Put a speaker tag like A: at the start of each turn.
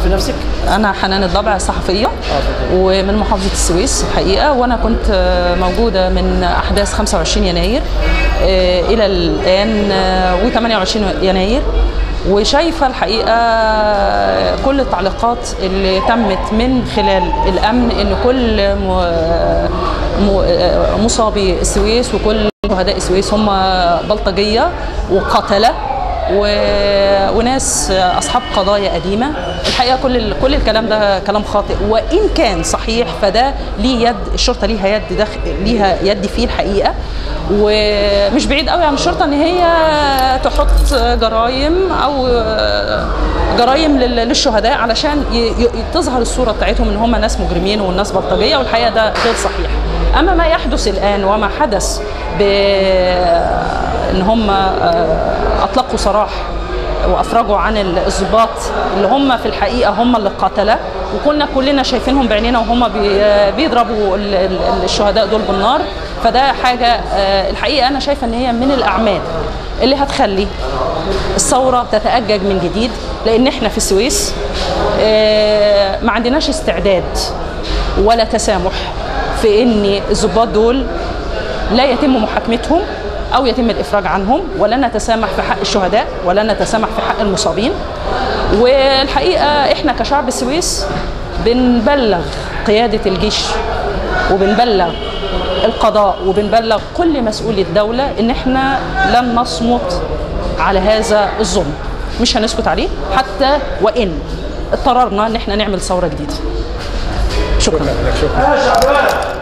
A: تعرفي نفسك؟
B: انا حنان الضبع صحفيه ومن محافظه السويس الحقيقه وانا كنت آه، موجوده من احداث 25 يناير آه، الى الان و28 يناير وشايفه الحقيقه كل التعليقات اللي تمت من خلال الامن ان كل م- م- مصابي السويس وكل شهداء السويس هم بلطجيه وقتله و- وناس اصحاب قضايا قديمه الحقيقه كل ال- كل الكلام ده كلام خاطئ وان كان صحيح فده ليه يد الشرطه ليها يد دخل ليها يد فيه الحقيقه ومش بعيد قوي عن الشرطه ان هي تحط جرائم او جرائم لل- للشهداء علشان ي- ي- تظهر الصوره بتاعتهم ان هم ناس مجرمين والناس بلطجيه والحقيقه ده غير صحيح اما ما يحدث الان وما حدث ب ان هم آه، اطلقوا سراح وافرجوا عن الضباط اللي هم في الحقيقه هم اللي قتله وكنا كلنا شايفينهم بعينينا وهم بي- بيضربوا ال- ال- الشهداء دول بالنار فده حاجه آه، الحقيقه انا شايفه ان هي من الاعمال اللي هتخلي الثوره تتاجج من جديد لان احنا في السويس آه، ما عندناش استعداد ولا تسامح في ان الضباط دول لا يتم محاكمتهم او يتم الافراج عنهم ولا نتسامح في حق الشهداء ولا نتسامح في حق المصابين والحقيقه احنا كشعب السويس بنبلغ قياده الجيش وبنبلغ القضاء وبنبلغ كل مسؤولي الدوله ان احنا لن نصمت على هذا الظلم مش هنسكت عليه حتى وان اضطررنا ان احنا نعمل ثوره جديده شكرا
A: شكرا